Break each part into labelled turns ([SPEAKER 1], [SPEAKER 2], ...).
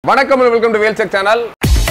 [SPEAKER 1] வணக்கம் welcome to வேல்செக் channel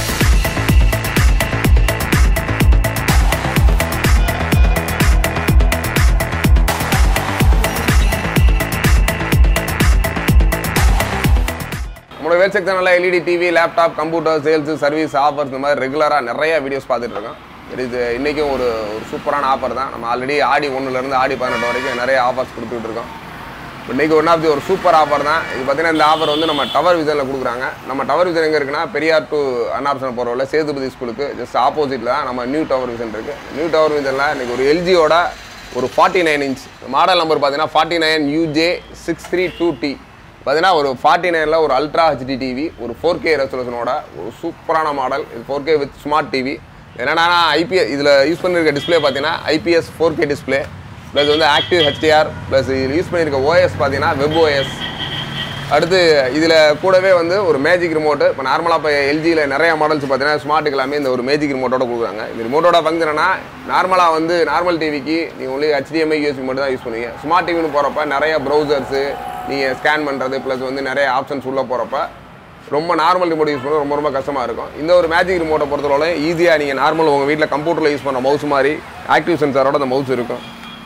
[SPEAKER 1] நம்மளோட வேல்செக் சேனலில் LED TV laptop computer sales service offers இந்த மாதிரி ரெகுலராக நிறைய வீடியோஸ் பார்த்துட்டு இருக்கோம் இது இன்றைக்கும் ஒரு ஒரு சூப்பரான ஆஃபர் தான் நம்ம ஆல்ரெடி ஆடி ஒன்றுலேருந்து ஆடி பதினெட்டு வரைக்கும் நிறைய ஆஃபர்ஸ் கொடுத்துட்டு இருக்கோம் இன்னைக்கு ஒன் ஆஃப் தி ஒரு சூப்பர் ஆஃபர் தான் இது பார்த்தீங்கன்னா இந்த ஆஃபர் வந்து நம்ம டவர் விசனில் கொடுக்குறாங்க நம்ம டவர் விசன் எங்கே இருக்குன்னா பெரியார் டு அன்னாப்சன் போகிற வழியில் சேதுபதி ஸ்கூலுக்கு ஜஸ்ட் ஆப்போசிட்டில் தான் நம்ம நியூ டவர் விசன் இருக்குது நியூ டவர் விசனில் இன்னைக்கு ஒரு எல்ஜியோட ஒரு forty nine inch model number பார்த்தீங்கன்னா forty nine UJ six three two D பார்த்தீங்கன்னா ஒரு ஃபார்ட்டி நைனில் ஒரு அல்ட்ரா ஹெச்டி டிவி ஒரு ஃபோர் கே ரெசல்யூஷனோட ஒரு சூப்பரான மாடல் இது four K with smart TV என்னன்னா ஐபிஎஸ் இதில் யூஸ் பண்ணியிருக்க டிஸ்ப்ளே பார்த்தீங்கன்னா IPS four K display plus வந்து ஆக்டிவ் ஹெச்டிஆர் ப்ளஸ் இதில் யூஸ் பண்ணியிருக்க ஓஎஸ் பார்த்தீங்கன்னா வெப் ஓஎஸ் அடுத்து இதில் கூடவே வந்து ஒரு மேஜிக் ரிமோட்டு இப்போ நார்மலாக இப்போ எல்ஜியில் நிறைய மாடல்ஸ் பார்த்தீங்கன்னா ஸ்மார்ட்டுக்கு எல்லாமே இந்த ஒரு மேஜிக் ரிமோட்டோட கொடுக்குறாங்க இந்த ரிமோட்டோட ஃபங்க்ஷன் என்னன்னா நார்மலாக வந்து நார்மல் டிவிக்கு நீங்கள் ஒன்லி HDMI யூஎஸ்பி மட்டும் தான் யூஸ் பண்ணுவீங்க ஸ்மார்ட் டிவின்னு போகிறப்ப நிறைய ப்ரௌசர்ஸு நீங்கள் ஸ்கேன் பண்ணுறது ப்ளஸ் வந்து நிறைய ஆப்ஷன்ஸ் உள்ளே போகிறப்ப ரொம்ப நார்மல் ரிமோட் யூஸ் பண்ண ரொம்ப ரொம்ப கஷ்டமாக இருக்கும் இந்த ஒரு மேஜிக் ரிமோட்டை பொறுத்தவரை ஈஸியாக நீங்கள் நார்மல் உங்கள் வீட்டில் கம்ப்யூட்டரில் யூஸ் பண்ண மவுஸ் மாதிரி ஆக்டிவ் சென்சாரோட அந்த மவுஸ் இருக்கும்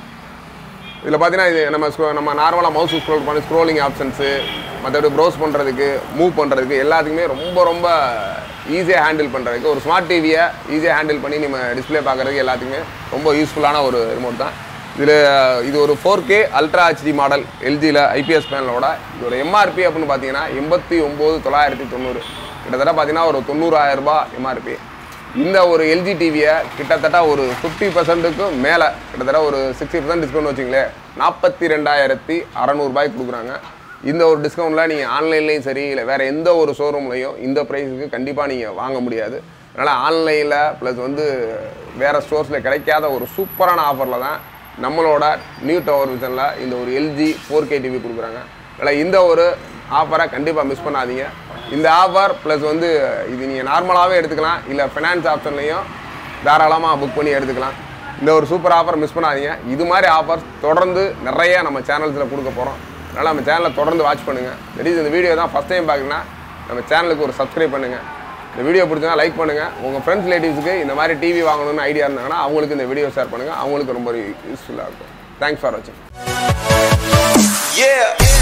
[SPEAKER 1] இதில் பார்த்தீங்கன்னா இது நம்ம scro- நம்ம நார்மலாக மவுஸ் ஸ்க்ரோல் பண்ணி ஸ்க்ரோலிங் ஆப்ஷன்ஸு மற்றபடி ப்ரௌஸ் பண்ணுறதுக்கு மூவ் பண்ணுறதுக்கு எல்லாத்துக்குமே ரொம்ப ரொம்ப ஈஸியாக ஹேண்டில் பண்ணுறதுக்கு ஒரு ஸ்மார்ட் டிவியை ஈஸியாக ஹேண்டில் பண்ணி நம்ம டிஸ்ப்ளே பார்க்குறதுக்கு எல்லாத்துக்குமே ரொம்ப யூஸ்ஃபுல்லான ஒரு ரிமோட் தான் இதில் இது ஒரு four K ultra HD model எல்ஜியில் ஐபிஎஸ் பேனலோட இதோட எம்ஆர்பி அப்படின்னு பார்த்தீங்கன்னா எண்பத்தி ஒம்பது தொள்ளாயிரத்தி தொண்ணூறு கிட்டத்தட்ட பார்த்தீங்கன்னா ஒரு தொண்ணூறாயிரம் ரூபாய் எம்ஆர்பி இந்த ஒரு எல்ஜி டிவியை கிட்டத்தட்ட ஒரு ஃபிஃப்டி பர்சன்ட்டுக்கு மேலே கிட்டத்தட்ட ஒரு சிக்ஸ்டி பர்சன்ட் டிஸ்கவுண்ட் வச்சிங்களேன் நாற்பத்தி ரெண்டாயிரத்தி அறநூறுபாய்க்கு கொடுக்குறாங்க இந்த ஒரு டிஸ்கவுண்ட்டில் நீங்கள் ஆன்லைன்லேயும் சரி இல்லை வேறு எந்த ஒரு ஷோரூம்லையும் இந்த ப்ரைஸுக்கு கண்டிப்பாக நீங்கள் வாங்க முடியாது அதனால் ஆன்லைனில் ப்ளஸ் வந்து வேறு ஸ்டோர்ஸில் கிடைக்காத ஒரு சூப்பரான ஆஃபரில் தான் நம்மளோட நியூ டவர் விசனில் இந்த ஒரு எல்ஜி ஃபோர் கே டிவி கொடுக்குறாங்க அதனால் இந்த ஒரு ஆஃபரை கண்டிப்பாக மிஸ் பண்ணாதீங்க இந்த ஆஃபர் ப்ளஸ் வந்து இது நீங்கள் நார்மலாகவே எடுத்துக்கலாம் இல்லை ஃபினான்ஸ் ஆப்ஷன்லையும் தாராளமாக புக் பண்ணி எடுத்துக்கலாம் இந்த ஒரு சூப்பர் ஆஃபர் மிஸ் பண்ணாதீங்க இது மாதிரி ஆஃபர்ஸ் தொடர்ந்து நிறைய நம்ம சேனல்ஸில் கொடுக்க போகிறோம் அதனால் நம்ம சேனலை தொடர்ந்து வாட்ச் பண்ணுங்கள் தட் இந்த வீடியோ தான் ஃபஸ்ட் டைம் பார்க்குறீங்கன்னா நம்ம சேனலுக்கு ஒரு சப்ஸ்கிரைப் பண்ணுங்கள் இந்த வீடியோ பிடிச்சா லைக் பண்ணுங்கள் உங்கள் ஃப்ரெண்ட்ஸ் ரிலேட்டிவ்ஸுக்கு இந்த மாதிரி டிவி வாங்கணும்னு ஐடியா இருந்தாங்கன்னா அவங்களுக்கு இந்த வீடியோ ஷேர் பண்ணுங்கள் அவங்களுக்கு ரொம்ப யூஸ்ஃபுல்லாக இருக்கும் தேங்க்ஸ் ஃபார் வாட்சிங்
[SPEAKER 2] Yeah.